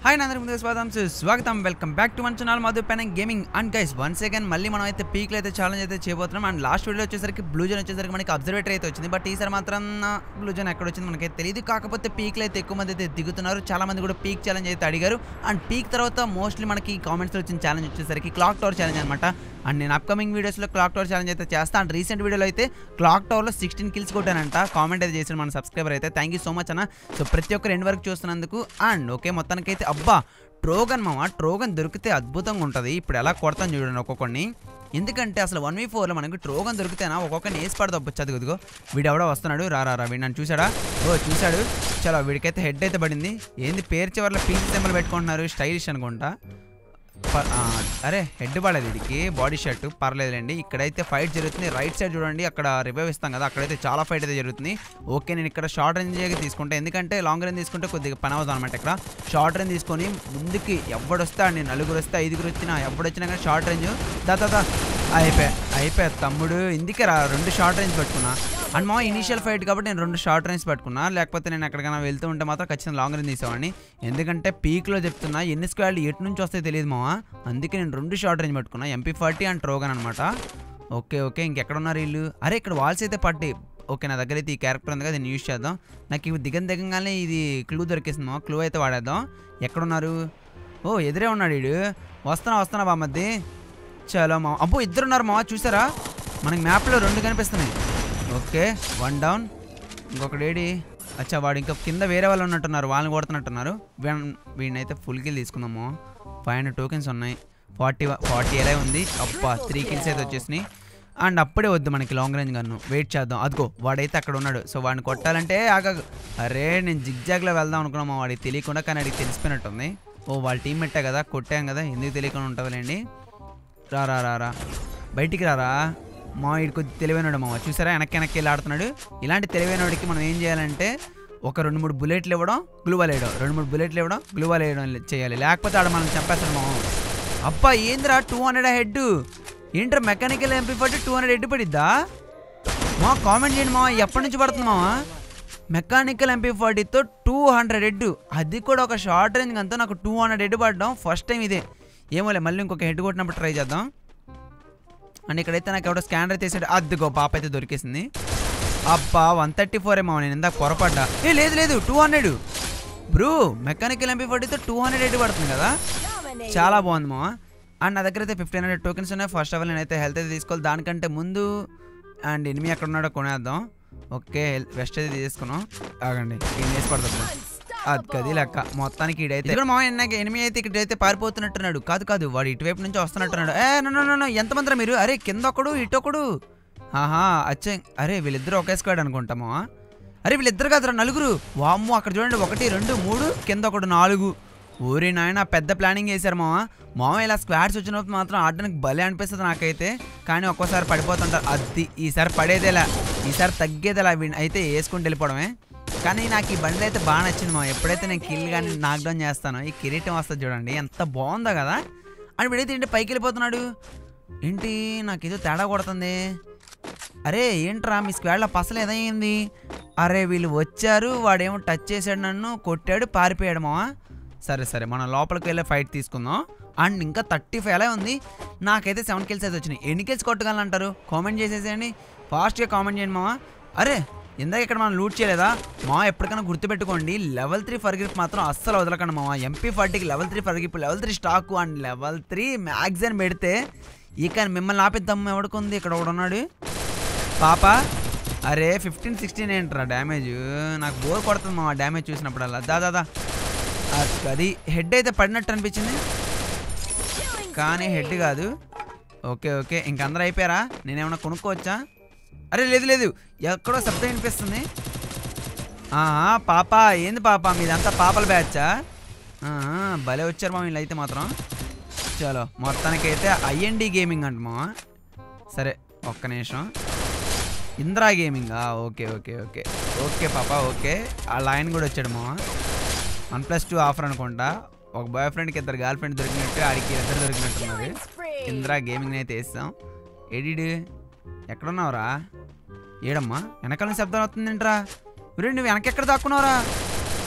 Hi అందరి ముందు స్వాగతం సు- స్వాగతం వెల్కమ్ బ్యాక్ టు మన channel Madhu pen gaming and guys one second మళ్ళీ మనం అయితే పీక్లో అయితే ఛాలెంజ్ అయితే చేయబోతున్నాం అండ్ లాస్ట్ వీడియో వచ్చేసరికి బ్లూ జోన్ వచ్చేసరికి మనకి అబ్జర్వేటరీ అయితే వచ్చింది బట్ ఈసారి మాత్రం బ్లూ జోన్ ఎక్కడ వచ్చింది మనకైతే తెలియదు కాకపోతే పీక్లో అయితే ఎక్కువ మంది అయితే దిగుతున్నారు చాలా మంది కూడా పీక్ ఛాలెంజ్ అయితే అడిగారు అండ్ పీక్ తర్వాత మోస్ట్లీ మనకి కామెంట్స్లో వచ్చిన ఛాలెంజ్ వచ్చేసరికి క్లాక్ టవర్ ఛాలెంజ్ అనమాట అండ్ నేను అప్కమింగ్ వీడియోస్లో క్లాక్ టవర్ ఛాలెంజ్ అయితే చేస్తాను అండ్ రీసెంట్ వీడియోలో అయితే క్లాక్ టవర్లో సిక్స్టీన్ కిల్స్ కొట్టానంట కామెంట్ అయితే చేసిన మన సబ్స్క్రైబర్ అయితే థ్యాంక్ యూ సో మచ్ అన్న సో ప్రతి ఒక్కరు ఎండ్ వరకు చూస్తున్నందుకు అండ్ ఓకే మొత్తానికైతే అబ్బా ట్రోగన్ మామ ట్రోగన్ దొరికితే అద్భుతంగా ఉంటుంది ఇప్పుడు ఎలా కొడతాను చూడండి ఒక్కొక్కడిని ఎందుకంటే అసలు వన్ వీ ఫోర్లో మనకి ట్రోగన్ దొరికితేనా ఒక్కొక్కరిని వేసి పడదు చదువుదిగో వీడు ఎవడో వస్తున్నాడు రా రా రా వీడు నన్ను చూసాడా ఓ చూశాడు చలో వీడికైతే హెడ్ అయితే పడింది ఏంది పేరు చివరిలో పీస్ సింబల్ పెట్టుకుంటున్నారు స్టైలిష్ అనుకుంటా ప- ఆ, అరే హెడ్ పడలేదు వీడికి బాడీ షర్ట్ పర్లేదులేండి ఇక్కడైతే ఫైట్ జరుగుతుంది రైట్ సైడ్ చూడండి అక్కడ రివైవ్ ఇస్తాం కదా అక్కడైతే చాలా ఫైట్ అయితే జరుగుతుంది ఓకే నేను ఇక్కడ షార్ట్ రేంజ్ తీసుకుంటే ఎందుకంటే లాంగ్ రేంజ్ తీసుకుంటే కొద్దిగా పని అవుతుంది అనమాట ఇక్కడ షార్ట్ రేంజ్ తీసుకొని ముందుకి ఎవడొస్తే నేను నలుగురు వస్తే ఐదుగురు వచ్చినా ఎవడొచ్చినా కానీ షార్ట్ రేంజ్ దా దా, దా అయిపోయా అయిపోయా తమ్ముడు ఇందుకే రా రెండు షార్ట్ రేంజ్ పెట్టుకున్నా అండ్ మా ఇనీషియల్ ఫైట్ కాబట్టి నేను రెండు షార్ట్ రేంజ్ పెట్టుకున్నా లేకపోతే నేను ఎక్కడికైనా వెళ్తూ ఉంటే మాత్రం ఖచ్చితంగా లాంగ్ రేంజ్ తీసేవాడిని ఎందుకంటే పీక్లో చెప్తున్నా ఎన్ని స్క్వాడ్లు ఎటు నుంచి వస్తాయో తెలియదు మావా అందుకే నేను రెండు షార్ట్ రేంజ్ పెట్టుకున్నా ఎంపీ ఫార్టీ అండ్ ట్రోగన్ అనమాట ఓకే ఓకే ఇంకెక్కడ ఉన్నారు వీళ్ళు అరే ఇక్కడ వాల్స్ అయితే పట్టి ఓకే నా దగ్గర అయితే ఈ క్యారెక్టర్ ఉంది కదా దీన్ని యూజ్ చేద్దాం నాకు ఇవి దిగం దిగంగానే ఇది క్లూ దొరికేసింది మా క్లూ అయితే వాడేద్దాం ఎక్కడున్నారు ఓ ఎదురే ఉన్నాడు వీడు వస్తున్నా వస్తున్నా బామ్మద్ది చలో మా అబ్బో ఇద్దరున్నారు మావా చూసారా మనకి మ్యాప్లో రెండు కనిపిస్తున్నాయి ఓకే వన్ డౌన్ ఇంకొకటి ఏడి అచ్చా వాడు ఇంకా కింద వేరే వాళ్ళు ఉన్నట్టున్నారు వాళ్ళని కొడుతున్నట్టున్నారు వీళ్ళ- వీడినైతే ఫుల్ కిల్ తీసుకుందాము ఫైవ్ హండ్రెడ్ టోకెన్స్ ఉన్నాయి ఫార్టీ ఫార్టీ ఎలా ఉంది అబ్బా త్రీ కిల్స్ అయితే వచ్చేసినాయి అండ్ అప్పుడే వద్దు మనకి లాంగ్ రేంజ్ గన్ను వెయిట్ చేద్దాం అదిగో వాడైతే అక్కడ ఉన్నాడు సో వాడిని కొట్టాలంటే ఆగ అరే నేను జిగ్జాగ్లో వెళ్దాం అనుకున్నాము వాడికి తెలియకుండా కానీ వాడికి తెలిసిపోయినట్టుంది ఓ వాళ్ళ టీం పెట్టా కదా కొట్టాం కదా ఎందుకు తెలియకుండా ఉంటుందిలేండి రా రా రా రా బయటికి రారా మా వీడు కొద్ది తెలివైనడు మామ చూసారా వెనక్కి వెనక్కి వెళ్ళి ఆడుతున్నాడు ఇలాంటి తెలివైనడికి మనం ఏం చేయాలంటే ఒక రెండు మూడు బుల్లెట్లు ఇవ్వడం గ్లూవాల్ వేయడం రెండు మూడు బుల్లెట్లు ఇవ్వడం గ్లూవాల్ వేయడం చేయాలి లేకపోతే ఆడ మనం చంపేస్తాడు మామ అబ్బా ఏందిరా టూ హండ్రెడ్ హెడ్ ఏంట్రా మెకానికల్ ఎంపీ పట్టి టూ హండ్రెడ్ హెడ్ పడిద్దా మా కామెంట్ చేయండి మామ ఎప్పటి నుంచి పడుతుంది మామ మెకానికల్ ఎంపీ ఫార్టీతో టూ హండ్రెడ్ హెడ్ అది కూడా ఒక షార్ట్ రేంజ్ అంతా నాకు టూ హండ్రెడ్ హెడ్ పడడం ఫస్ట్ టైం ఇదే ఏమోలే మళ్ళీ ఇంకొక హెడ్ కొట్టినప్పుడు ట్రై చేద్దాం అండ్ ఇక్కడైతే నాకు ఎవడో స్కానర్ తీసాడు అద్దుకో పాప అయితే దొరికేసింది అబ్బా వన్ థర్టీ ఫోర్ ఏమో నేను ఇందాక పొరపడ్డా ఏ లేదు లేదు two hundred bro mechanical MP ఫార్టీతో టూ హండ్రెడ్ హెడ్ పడుతుంది కదా చాలా బాగుంది మా అండ్ నా దగ్గర అయితే ఫిఫ్టీన్ హండ్రెడ్ టోకెన్స్ ఉన్నాయి ఫస్ట్ ఆఫ్ ఆల్ నేనైతే హెల్త్ అయితే తీసుకోవాలి దానికంటే ముందు అండ్ ఎనిమి ఎక్కడ ఉన్నాడో కొనేద్దాం ఓకే వెస్ట్ అయితే తీసుకున్నాం ఆగండి ఈయన వేసి పడుతుంది అది కది లెక్క మొత్తానికి ఈడైతే ఇక్కడ మా నాకు ఎనిమిది అయితే ఇక్కడైతే పారిపోతున్నట్టున్నాడు కాదు కాదు వాడు ఇటువైపు నుంచి వస్తున్నట్టున్నాడు ఏ నన్ను నన్ను ఎంతమంది మీరు అరే కింద ఒకడు ఇటు ఒకడు ఆహా అచ్చే అరే వీళ్ళిద్దరు ఒకే స్క్వాడ్ అనుకుంటామా అరే వీళ్ళిద్దరు కాదురా నలుగురు వామ్మో అక్కడ చూడండి ఒకటి రెండు మూడు కింద ఒకటి నాలుగు ఊరి నాయన పెద్ద ప్లానింగ్ చేశారు మామ మామ ఇలా స్క్వాడ్స్ వచ్చినప్పుడు మాత్రం ఆడడానికి భలే అనిపిస్తుంది నాకైతే కానీ ఒక్కోసారి పడిపోతుంటారు అది ఈసారి పడేదేలా ఈసారి తగ్గేదేలా వీడిని అయితే వేసుకుంటూ వెళ్ళిపోవడమే కానీ నాకు ఈ బండి అయితే బాగా నచ్చింది మా ఎప్పుడైతే నేను కిల్ కానీ నాక్డౌన్ చేస్తానో ఈ కిరీటం వస్తుంది చూడండి ఎంత బాగుందో కదా అని వీడైతే ఏంటి పైకి వెళ్ళిపోతున్నాడు ఏంటి నాకు ఏదో తేడా కొడుతుంది అరే ఏంట్రా మీ స్క్వాడ్లో పసలు ఏదైంది అరే వీళ్ళు వచ్చారు వాడేమో టచ్ చేశాడు నన్ను కొట్టాడు పారిపోయాడు మావా సరే సరే మనం లోపలికి వెళ్ళే ఫైట్ తీసుకుందాం అండ్ ఇంకా థర్టీ ఫైవ్ అలా ఉంది నాకైతే సెవెన్ కిల్స్ అయితే వచ్చినాయి ఎన్ని కిల్స్ కొట్టగలంటారు కామెంట్ చేసేసేయండి ఫాస్ట్గా కామెంట్ చేయండి మావా అరే ఇందాక ఇక్కడ మనం లూట్ చేయలేదా మా ఎప్పటికైనా గుర్తుపెట్టుకోండి లెవెల్ త్రీ ఫర్ గ్రిప్ మాత్రం అస్సలు వదలకండి మామ ఎంపీ ఫార్టీకి level three foregrip level three stock and level three magazine పెడితే ఇక మిమ్మల్ని ఆపిద్దాం ఎవడుకుంది ఇక్కడ ఒకడు ఉన్నాడు పాప అరే ఫిఫ్టీన్ సిక్స్టీన్ ఏంట్రా డ్యామేజ్ నాకు బోర్ కొడుతుంది మా డ్యామేజ్ చూసినప్పుడల్లా దా దాదా అది హెడ్ అయితే పడినట్టు అనిపించింది కానీ హెడ్ కాదు ఓకే ఓకే ఇంక అందరూ అయిపోయారా నేనేమన్నా కొనుక్కోవచ్చా అరే లేదు లేదు ఎక్కడో శబ్దం వినిపిస్తుంది ఆహా, పాప ఏంది పాప మీదంతా పాపల బ్యాచా ఆహా, భలే వచ్చారు మా వీళ్ళు అయితే మాత్రం చలో మొత్తానికైతే ఐఎన్డి గేమింగ్ అంటమా సరే ఒక్క నిమిషం ఇంద్రా గేమింగా ఓకే ఓకే ఓకే ఓకే పాప ఓకే ఆ లైన్ కూడా వచ్చాడు మా వన్ ప్లస్ టూ ఆఫర్ అనుకుంటా ఒక బాయ్ ఫ్రెండ్కి ఇద్దరు గర్ల్ ఫ్రెండ్ దొరికినట్టు ఆడికి ఇద్దరు దొరికినట్టున్నారు ఇంద్రా గేమింగ్ అయితే వేస్తాం ఎడిడు ఎక్కడున్నావురా ఏడమ్మా వెనకాల నుంచి శబ్దం అవుతుందేంట్రా ఒరేయ్ నువ్వు వెనకెక్కడ దాక్కున్నావురా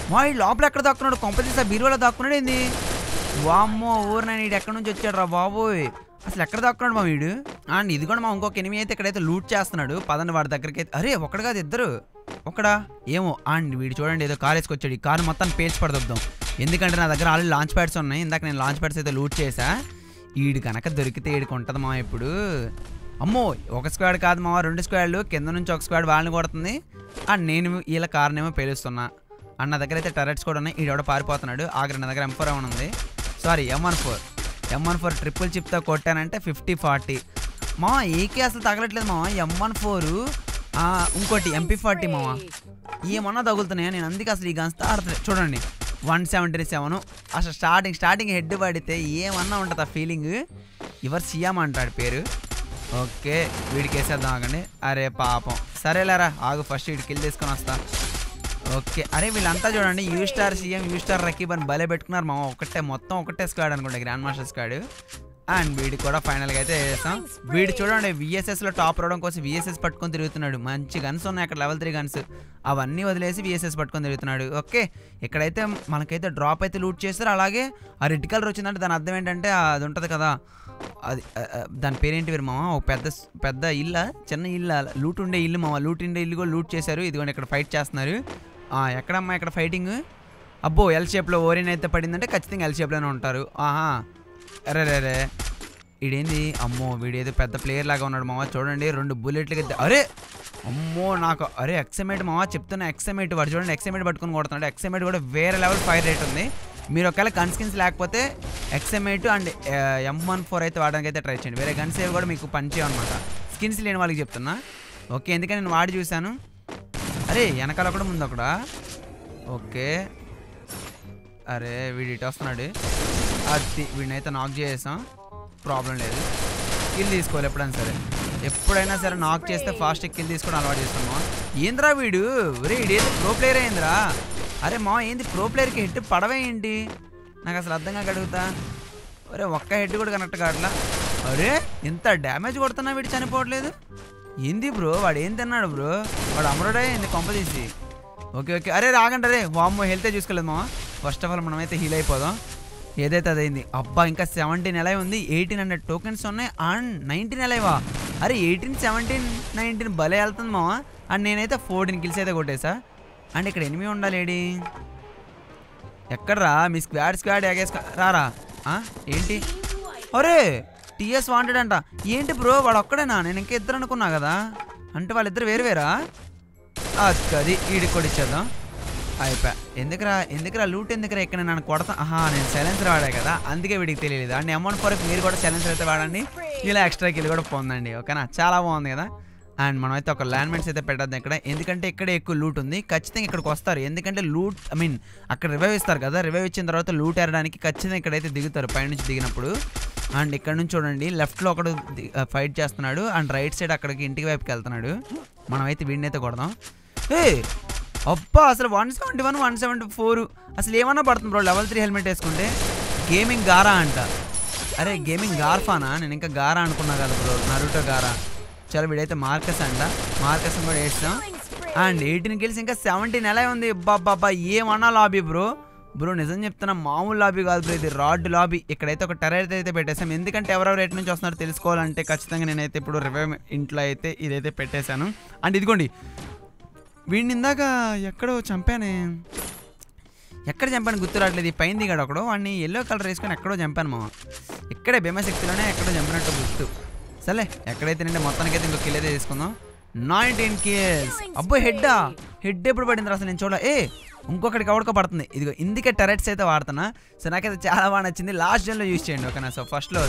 మా ఈ లోపల ఎక్కడ దాక్కున్నాడు కొంపతీసా బీరువాలో దాక్కున్నాడు ఏంది వామ్మో ఊరిన వీడు ఎక్కడి నుంచి వచ్చాడు రా బాబోయ్ అసలు ఎక్కడ దాక్కున్నాడు మా వీడు అండ్ ఇది కూడా మా ఇంకొక ఎనిమిది అయితే ఇక్కడైతే లూట్ చేస్తున్నాడు పదండి వాడి దగ్గరికి అయితే అరే ఒకడు కాదు ఇద్దరు ఒకడా ఏమో అండ్ వీడు చూడండి ఏదో కార్ వేసుకొచ్చాడు ఈ కారు మొత్తం పేల్చి పడదొద్దాం ఎందుకంటే నా దగ్గర ఆల్రెడీ లాంచ్ ప్యాడ్స్ ఉన్నాయి ఇందాక నేను లాంచ్ ప్యాడ్స్ అయితే లూట్ చేసా ఈడు కనుక దొరికితే ఈడికి ఉంటుంది మా ఇప్పుడు అమ్మో ఒక స్క్వాడ్ కాదు మా రెండు స్క్వాడ్లు కింద నుంచి ఒక స్క్వాడ్ వాళ్ళని కొడుతుంది అండ్ నేను వీళ్ళ కార్నేమో పేలుస్తున్నా అన్న దగ్గర అయితే టెరెట్స్ కూడా ఉన్నాయి ఈడెవడ పారిపోతున్నాడు ఆఖరి నా దగ్గర ఎం ఫోర్ ఉంది sorry M one four M one four triple చిప్తో కొట్టానంటే ఫిఫ్టీ ఫార్టీ మా ఏకే అసలు తగలట్లేదు మా ఎం వన్ ఫోర్ ఇంకోటి ఎంపీ ఫార్టీ మావా ఏమన్నా తగులుతున్నాయా నేను అందుకే అసలు ఈ గన్స్ ఆడతలేదు చూడండి వన్ సెవెంటీ సెవెన్ అసలు స్టార్టింగ్ స్టార్టింగ్ హెడ్ పడితే ఏమన్నా ఉంటుంది ఆ ఫీలింగ్ ఎవరు సీఎం అంటాడు పేరు ఓకే వీడికి వేసేద్దాం ఆగండి అరే పాపం సరేలేరా ఆగు ఫస్ట్ వీడికి వెళ్ళి తీసుకొని వస్తా ఓకే అరే వీళ్ళంతా చూడండి U star CM U star Rakib అని భలే పెట్టుకున్నారు మామ ఒకటే మొత్తం ఒకటే స్క్వాడ్ అనుకుంటా గ్రాండ్ మాస్టర్ స్క్వాడ్ అండ్ వీడికి కూడా ఫైనల్గా అయితే వేస్తాం వీడు చూడండి విఎస్ఎస్లో టాప్ రావడం కోసం విఎస్ఎస్ పట్టుకొని తిరుగుతున్నాడు మంచి గన్స్ ఉన్నాయి అక్కడ లెవెల్ త్రీ గన్స్ అవన్నీ వదిలేసి విఎస్ఎస్ పట్టుకొని తిరుగుతున్నాడు ఓకే ఇక్కడైతే మనకైతే డ్రాప్ అయితే లూట్ చేస్తారు అలాగే ఆ రెడ్ కలర్ వచ్చిందంటే దాని అర్థం ఏంటంటే అది ఉంటుంది కదా అది ఆ, ఆ, దాని పేరేంటి వీరు మామ ఒక పెద్ద స్- పెద్ద ఇల్లు చిన్న ఇల్లు లూట్ ఉండే ఇల్లు మామ లూట్ ఉండే ఇల్లు కూడా లూట్ చేశారు ఇదిగోండి ఇక్కడ ఫైట్ చేస్తున్నారు ఆ, ఎక్కడమ్మా ఇక్కడ ఫైటింగ్ అబ్బో ఎల్ షేప్లో ఓరిన్ అయితే పడిందంటే ఖచ్చితంగా ఎల్ షేప్లోనే ఉంటారు ఆహా అరే రే రే వీడేంది అమ్మో వీడేదో పెద్ద ప్లేయర్ లాగా ఉన్నాడు మామ చూడండి రెండు బుల్లెట్లకి ఎత్తే- అరే అమ్మో నాకు అరే ఎక్సమేట్ మామ చెప్తున్నా ఎక్సమేట్ వాడు చూడండి ఎక్సమేట్ పట్టుకొని కొడుతున్నాడు ఎక్సమేట్ కూడా వేరే లెవెల్ ఫైర్ రేట్ ఉంది మీరు ఒకవేళ గన్ స్కిన్స్ లేకపోతే ఎక్సమేట్ అండ్ ఎం వన్ ఫోర్ అయితే వాడడానికి అయితే ట్రై చేయండి వేరే గన్స్ ఏవి కూడా మీకు పనిచేయమన్నమాట స్కిన్స్ లేని వాళ్ళకి చెప్తున్నా ఓకే ఎందుకంటే నేను వాడి చూశాను అరే వెనకాల ఒకడు ముందు ఒకడా ఓకే అరే వీడు ఇటు వస్తున్నాడు అది వీడినైతే నాక్ చేసాం ప్రాబ్లం లేదు కిల్ తీసుకోవాలి ఎప్పుడైనా సరే ఎప్పుడైనా సరే నాక్ చేస్తే ఫాస్ట్ కిల్ తీసుకోవడం అలవాటు చేస్తామా ఏంద్రా వీడు ఒరే వీడేది ప్రో ప్లేయర్ అయిందిరా అరే మా ఏంది ప్రో ప్లేయర్కి హెడ్ పడవే ఏంటి నాకు అసలు అర్థం కాక అడుగుతా ఒరే ఒక్క హెడ్ కూడా కనెక్ట్ కావట్లా అరే ఇంత డ్యామేజ్ కొడుతున్నా వీడు చనిపోవట్లేదు ఏంది బ్రో వాడు ఏం తిన్నాడు బ్రో వాడు అమరుడే ఏంది కొంప తీసి ఓకే ఓకే అరే రాగండి అరే వామ్మో హెల్తే చూసుకోలేదు మామ ఫస్ట్ ఆఫ్ ఆల్ మనమైతే హీల్ అయిపోదాం ఏదైతే అదైంది అబ్బా ఇంకా సెవెంటీన్ ఎలా ఉంది ఎయిటీన్ హండ్రెడ్ టోకెన్స్ ఉన్నాయి అండ్ నైన్టీన్ ఎలావా అరే ఎయిటీన్ సెవెంటీన్ నైన్టీన్ భలే వెళ్తుంది మామ అండ్ నేనైతే ఫోర్టీన్ కిల్స్ అయితే కొట్టేసా అండ్ ఇక్కడ ఎనిమిది ఉండాలేడి ఎక్కడ్రా మీ స్క్వాడ్ స్క్వాడ్ ఎగేసుకో రారా ఆ? ఏంటి అరే టీఎస్ వాంటెడ్ అంట ఏంటి బ్రో వాడు ఒక్కడేనా నేను ఇంకా ఇద్దరు అనుకున్నా కదా అంటే వాళ్ళిద్దరు వేరు వేరా అది ఈడికి కూడా ఇచ్చేద్దాం అయిపోయా ఎందుకురా ఎందుకురా లూట్ ఎందుకురా ఇక్కడ నన్ను కొడతా ఆహా నేను సైలెన్సర్ వాడా కదా అందుకే వీడికి తెలియలేదు అండ్ అమౌంట్ ఫర్ మీరు కూడా సైలెన్సర్ అయితే వాడండి ఇలా ఎక్స్ట్రా కిల్ కూడా పొందండి ఓకేనా చాలా బాగుంది కదా అండ్ మనం అయితే ఒక ల్యాండ్ మైన్స్ అయితే పెట్టద్దు ఇక్కడ ఎందుకంటే ఇక్కడే ఎక్కువ లూట్ ఉంది ఖచ్చితంగా ఇక్కడికి వస్తారు ఎందుకంటే లూట్ ఐ మీన్ అక్కడ రివైవ్ ఇస్తారు కదా రివైవ్ ఇచ్చిన తర్వాత లూట్ ఏరడానికి ఖచ్చితంగా ఇక్కడైతే దిగుతారు పైనుంచి దిగినప్పుడు అండ్ ఇక్కడ నుంచి చూడండి లెఫ్ట్లో ఒకడు ఫైట్ చేస్తున్నాడు అండ్ రైట్ సైడ్ అక్కడికి ఇంటికి వైపుకి వెళ్తున్నాడు మనమైతే వీడినైతే కొడదాం ఏ అబ్బా అసలు one seventy one one seventy four అసలు ఏమన్నా పడుతుంది బ్రో లెవెల్ త్రీ హెల్మెట్ వేసుకుంటే గేమింగ్ గారా అంట అరే గేమింగ్ గార్ఫానా నేను ఇంకా గారా అనుకున్నా కదా బ్రో నరుటో గారా చలో వీడైతే మార్కస్ అంట మార్కస్ కూడా వేస్తాం అండ్ ఎయిటీన్ కిల్స్ ఇంకా సెవెంటీన్ ఎలా ఉంది బాబా ఏమన్నా లాబీ బ్రో బ్రో నిజం చెప్తున్నా మామూలు లాబీ కాదు బ్రో ఇది రాడ్ లాబీ ఇక్కడైతే ఒక టెరైట్ అయితే పెట్టేసాం ఎందుకంటే ఎవరెవరు ఎటు నుంచి వస్తున్నారో తెలుసుకోవాలంటే ఖచ్చితంగా నేనైతే ఇప్పుడు రివైవ్ ఇంట్లో అయితే ఇదైతే పెట్టేశాను అండ్ ఇదిగోండి వీడిని ఇందాక ఎక్కడో చంపానే ఎక్కడ చంపాను గుర్తు రావట్లేదు ఈ పైన దిగాడు ఒకడు వాడిని ఎల్లో కలర్ వేసుకొని ఎక్కడో చంపాను మామ ఇక్కడే భీమశక్తిలోనే ఎక్కడో చంపినట్టు గుర్తు సరే ఎక్కడైతే నింటే మొత్తానికైతే ఇంకో కిల్ అయితే తీసుకుందాం నైన్టీన్ కిల్స్ అబ్బో హెడ్డా హెడ్ ఎప్పుడు పడింది అసలు నేను చూడ ఏ ఇంకొకటికి ఎవరికో పడుతుంది ఇదిగో ఇందుకే టెరెట్స్ అయితే వాడుతున్నా సో నాకైతే చాలా బాగా నచ్చింది లాస్ట్ జన్లో యూజ్ చేయండి ఓకేనా సో ఫస్ట్లో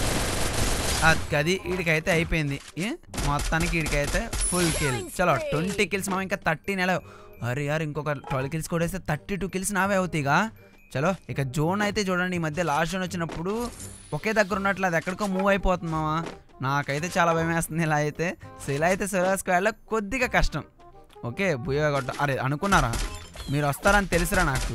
అది వీడికైతే అయిపోయింది ఏ? మొత్తానికి వీడికైతే ఫుల్ కిల్ చలో ట్వంటీ కిల్స్ మా ఇంకా థర్టీ నెల అరే యార్ ఇంకొక ట్వెల్వ్ కిల్స్ కూడా వేస్తే థర్టీ టూ కిల్స్ నావే అవుతాయిగా చలో ఇక జోన్ అయితే చూడండి ఈ మధ్య లాస్ట్ జోన్ వచ్చినప్పుడు ఒకే దగ్గర ఉన్నట్లు అది ఎక్కడికో మూవ్ అయిపోతుంది మామ నాకైతే చాలా భయం వేస్తుంది ఇలా అయితే సో ఇలా అయితే సోలా స్క్వాడ్లో కొద్దిగా కష్టం ఓకే బుయ్య కొట్ట అరే అనుకున్నారా మీరు వస్తారని తెలుసురా నాకు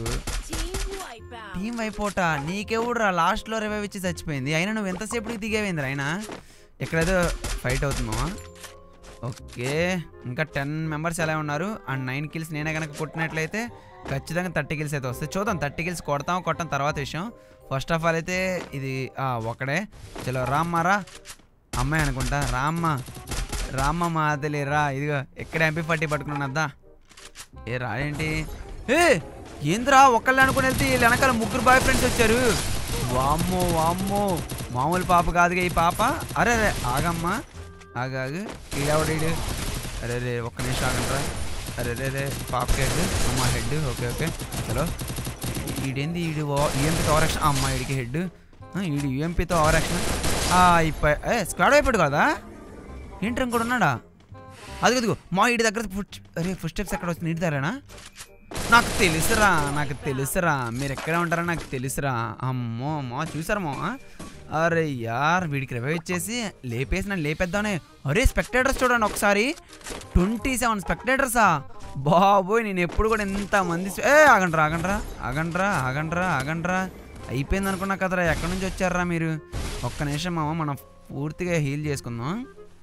టీం అయిపోట నీకెవడురా లాస్ట్లో రివైవ్ ఇచ్చి చచ్చిపోయింది అయినా నువ్వు ఎంతసేపటికి దిగేవేంద్ర అయినా ఎక్కడేదో ఫైట్ అవుతుందా ఓకే ఇంకా టెన్ మెంబర్స్ ఎలా ఉన్నారు అండ్ నైన్ కిల్స్ నేనే కనుక కొట్టినట్లయితే ఖచ్చితంగా థర్టీ కిల్స్ అయితే వస్తాయి చూద్దాం థర్టీ కిల్స్ కొడతాం కొట్టం తర్వాత విషయం ఫస్ట్ ఆఫ్ ఆల్ అయితే ఇది ఆ, ఒకడే చలో రామ్మ రా అమ్మాయి అనుకుంటా రామ్మ రామ్మ మాతలి రా ఇదిగో ఎక్కడ ఎంపీ పట్టి పట్టుకున్నదా ఏ రాడేంటి ఏ ఏంద్రా ఒక్కళ్ళే అనుకుని వెళ్తే వీళ్ళ వెనకాల ముగ్గురు బాయ్ ఫ్రెండ్స్ వచ్చారు వామ్మో వామ్మో మామూలు పాప కాదుగా ఈ పాప అరే అరే ఆగమ్మా ఆగాగు ఈడెవడీడు అరే రే ఒక్క నిమిషం ఆగండ్రా అరే రే రే పాపకి హెడ్ అమ్మ హెడ్ ఓకే ఓకే చలో ఈడేంది ఈడు యూఎంపీతో ఓవరాక్షన్ అమ్మ ఈడికి హెడ్ ఈడు యూఎంపీతో ఓవరాక్షన్ ఇప్ప ఏ స్క్వాడ్ అయిపోయాడు కదా ఏంటి ఇంకోటి ఉన్నాడా అది అదిగో మా ఇంటి దగ్గర ఫుట్ అరే ఫుట్ స్టెప్స్ ఎక్కడ వస్తుంది ఇంటి దగ్గరనా నాకు తెలుసురా నాకు తెలుసురా మీరు ఎక్కడ ఉంటారో నాకు తెలుసురా అమ్మో మా చూసారా మా అరే యార్ వీడికి రివైవ్ ఇచ్చేసి లేపేసి నన్ను లేపేద్దామనే అరే స్పెక్టేటర్స్ చూడండి ఒకసారి ట్వంటీ సెవెన్ స్పెక్టేటర్సా బాబోయ్ నేను ఎప్పుడు కూడా ఎంత మంది స్పె- ఏ ఆగండ్రా ఆగండ్రా ఆగండ్రా ఆగండ్రా ఆగండ్రా అయిపోయింది అనుకున్నా కదరా ఎక్కడి నుంచి వచ్చారా మీరు ఒక్క నిమిషం మామ మనం పూర్తిగా హీల్ చేసుకుందాం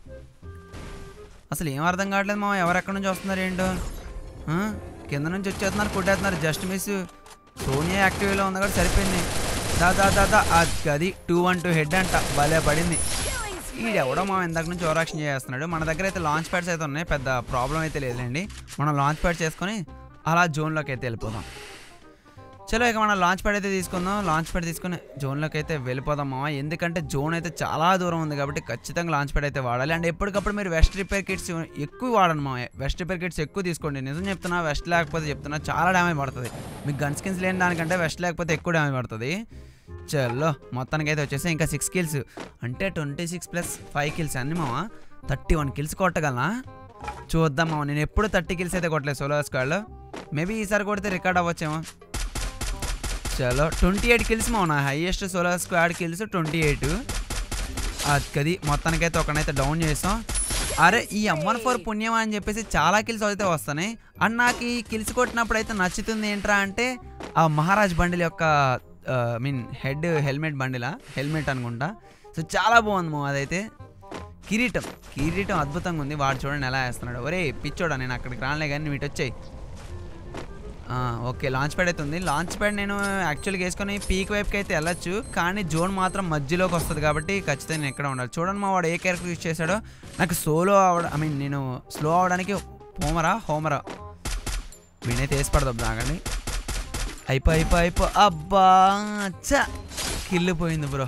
అసలు ఏం అర్థం కావట్లేదు మామ ఎవరు ఎక్కడి నుంచి వస్తున్నారు ఏంటో ఆ? కింద నుంచి వచ్చేస్తున్నారు కొట్టేస్తున్నారు జస్ట్ మిస్ సోనియా యాక్టివ్లో ఉంది కూడా సరిపోయింది దా దా దా దా అది అది టూ వన్ టూ హెడ్ అంట భలే పడింది ఈడెవడో మా ఇందాక నుంచి ఓవరాక్షన్ చేస్తున్నాడు మన దగ్గర అయితే లాంచ్ ప్యాడ్స్ అయితే ఉన్నాయి పెద్ద ప్రాబ్లం అయితే లేదండి మనం లాంచ్ ప్యాడ్ చేసుకొని అలా జోన్లోకి అయితే వెళ్ళిపోదాం చలో ఇక మనం లాంచ్ ప్యాడ్ అయితే తీసుకుందాం లాంచ్ ప్యాడ్ తీసుకుని జోన్లోకి అయితే వెళ్ళిపోదాం మామ ఎందుకంటే జోన్ అయితే చాలా దూరం ఉంది కాబట్టి ఖచ్చితంగా లాంచ్ ప్యాడ్ అయితే వాడాలి అండ్ ఎప్పటికప్పుడు మీరు వెస్ట్ రిపేర్ కిట్స్ ఎక్కువ వాడండి మామ వెస్ట్ రిపేర్ కిట్స్ ఎక్కువ తీసుకోండి నిజం చెప్తున్నా వెస్ట్ లేకపోతే చెప్తున్నా చాలా డ్యామేజ్ పడుతుంది మీకు గన్ స్కిన్స్ లేని దానికంటే వెస్ట్ లేకపోతే ఎక్కువ డ్యామేజ్ పడుతుంది చలో మొత్తానికి అయితే వచ్చేసి ఇంకా సిక్స్ కిల్స్ అంటే twenty six plus five kills అన్ని మామ థర్టీ వన్ కిల్స్ కొట్టగలనా చూద్దాం మామ నేను ఎప్పుడు థర్టీ కిల్స్ అయితే కొట్టలేదు సోలో స్క్వాడ్లో మేబీ ఈసారి కొడితే రికార్డ్ అవ్వచ్చేమో చలో ట్వంటీ ఎయిట్ కిల్స్ మా highest solo squad kills twenty eight అది మొత్తానికైతే ఒకనైతే డౌన్ చేసాం అరే ఈ అమ్మన్ ఫోర్ పుణ్యం అని చెప్పేసి చాలా కిల్స్ అయితే వస్తున్నాయి అండ్ నాకు ఈ కిల్స్ కొట్టినప్పుడు అయితే నచ్చుతుంది ఏంట్రా అంటే ఆ మహారాజ్ బండిల్ యొక్క ఐ మీన్ హెడ్ హెల్మెట్ బండిలా హెల్మెట్ అనుకుంటా సో చాలా బాగుంది మా అదైతే కిరీటం కిరీటం అద్భుతంగా ఉంది వాడు చూడండి ఎలా వేస్తున్నాడు ఒరే పిచ్చోడా నేను అక్కడికి రాలే కానీ నువ్వు ఇటు వచ్చాయి ఆ, ఓకే లాంచ్ ప్యాడ్ అయితే ఉంది లాంచ్ ప్యాడ్ నేను యాక్చువల్గా వేసుకొని పీక్ వైపుకి అయితే వెళ్ళొచ్చు కానీ జోన్ మాత్రం మధ్యలోకి వస్తుంది కాబట్టి ఖచ్చితంగా నేను ఎక్కడ ఉండాలి చూడండి మా వాడు ఏ క్యారెక్టర్ యూజ్ చేశాడో నాకు సోలో అవడం ఐ మీన్ నేను స్లో అవడానికి హోమరా హోమరా వీడైతే వేసి పడదు ఆగండి అయిపో అయిపో అయిపో అబ్బా చ కిల్లు పోయింది బ్రో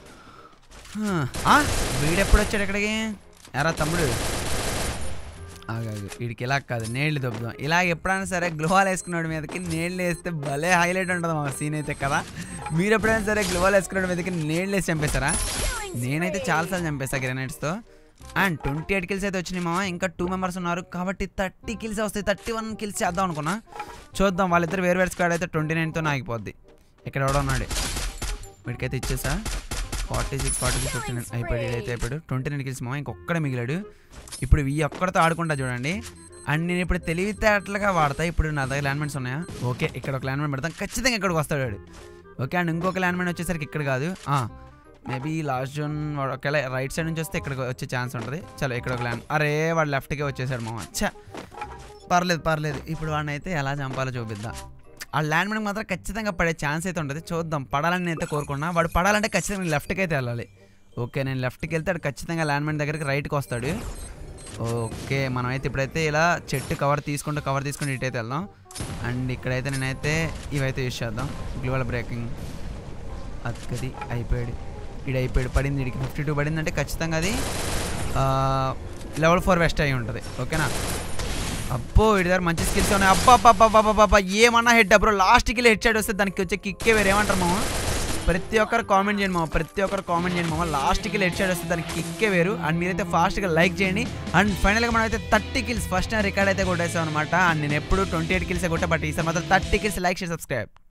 వీడెప్పుడు వచ్చాడు ఎక్కడికి ఎరా తమ్ముడు ఆగాగు వీడికి ఇలా కాదు నేళ్ళు దొబ్బుదాం ఇలా ఎప్పుడైనా సరే గ్లోవాల్ వేసుకున్నాడు మీదకి నేళ్ళు వేస్తే భలే హైలైట్ ఉంటుంది మా సీన్ అయితే కదా మీరు ఎప్పుడైనా సరే గ్లోవాల్ వేసుకున్నాడు మీదకి నేళ్ళు వేసి చంపేస్తారా నేనైతే చాలాసార్లు చంపేస్తా గ్రెనేడ్స్తో అండ్ ట్వంటీ ఎయిట్ కిల్స్ అయితే వచ్చినాయి మామ ఇంకా టూ మెంబర్స్ ఉన్నారు కాబట్టి థర్టీ కిల్స్ వస్తాయి థర్టీ వన్ కిల్స్ చేద్దాం అనుకున్నా చూద్దాం వాళ్ళిద్దరు వేరు వేరు స్క్వాడ్ అయితే ట్వంటీ నైన్తో ఆగిపోద్ది ఇక్కడ ఎవడో ఉన్నాడు వీడికైతే ఇచ్చేసా forty six forty six fifty nine అయిపోయాడు అయితే అయిపోయాడు ట్వంటీ నైన్ కిల్స్ మామ ఇంకొక్కడే మిగిలాడు ఇప్పుడు ఈ ఒక్కడితో ఆడుకుంటా చూడండి అండ్ నేను ఇప్పుడు తెలివితేటలుగా వాడతా ఇప్పుడు నా దగ్గర ల్యాండ్మెంట్స్ ఉన్నాయా ఓకే ఇక్కడ ఒక ల్యాండ్మెంట్ పెడతాం ఖచ్చితంగా ఇక్కడికి వస్తాడు వాడు ఓకే అండ్ ఇంకొక ల్యాండ్మెంట్ వచ్చేసరికి ఇక్కడ కాదు మేబీ లాస్ట్ జోన్ వాడు ఒకవేళ రైట్ సైడ్ నుంచి వస్తే ఇక్కడికి వచ్చే ఛాన్స్ ఉంటుంది చలో ఇక్కడ ఒక ల్యాండ్ అరే వాడు లెఫ్ట్కే వచ్చేసాడు మామ ఛా పర్లేదు పర్లేదు ఇప్పుడు వాడిని అయితే ఎలా చంపాలో చూపిద్దాం ఆ ల్యాండ్ మైన్ మాత్రం ఖచ్చితంగా పడే ఛాన్స్ అయితే ఉంటుంది చూద్దాం పడాలని నేను అయితే కోరుకున్నా వాడు పడాలంటే ఖచ్చితంగా నేను లెఫ్ట్కి అయితే వెళ్ళాలి ఓకే నేను లెఫ్ట్కి వెళ్తే వాడు ఖచ్చితంగా ల్యాండ్ మైన్ దగ్గరికి రైట్కి వస్తాడు ఓకే మనం అయితే ఇప్పుడైతే ఇలా చెట్టు కవర్ తీసుకుంటూ కవర్ తీసుకుంటూ ఇటైతే వెళ్దాం అండ్ ఇక్కడైతే నేనైతే ఇవైతే యూస్ చేద్దాం గ్లోవల్ బ్రేకింగ్ అది అయిపోయాడు ఇది అయిపోయాడు పడింది వీడికి ఫిఫ్టీ టూ పడింది అంటే ఖచ్చితంగా అది లెవెల్ ఫోర్ వెస్ట్ అయి ఉంటుంది ఓకేనా అబ్బో వీడి దగ్గర మంచి స్కిల్స్ ఉన్నాయి అబ్బా అబ్బా అబ్బా అబ్బా అబ్బా ఏమన్నా హెడ్ అప్పుడు లాస్ట్కి హెడ్ షాట్ వస్తే దానికి వచ్చే కిక్కే వేరు ఏమంటారు మామ ప్రతి ఒక్కరు కామెంట్ చేయండి మామ ప్రతి ఒక్కరు కామెంట్ చేయండి మామ లాస్ట్కి హెడ్ షాట్ వస్తే దానికి కిక్కే వేరు అండ్ మీరైతే ఫాస్ట్గా లైక్ చేయండి అండ్ ఫైనల్గా మనం అయితే థర్టీ కిల్స్ ఫస్ట్ రికార్డ్ అయితే కొట్టేసాం అనమాట అండ్ నేను ఎప్పుడు ట్వంటీ ఎయిట్ కిల్స్ కొట్టా బట్ ఈసారి మాత్రం థర్టీ కిల్స్ లైక్ చేసి సబ్స్క్రైబ్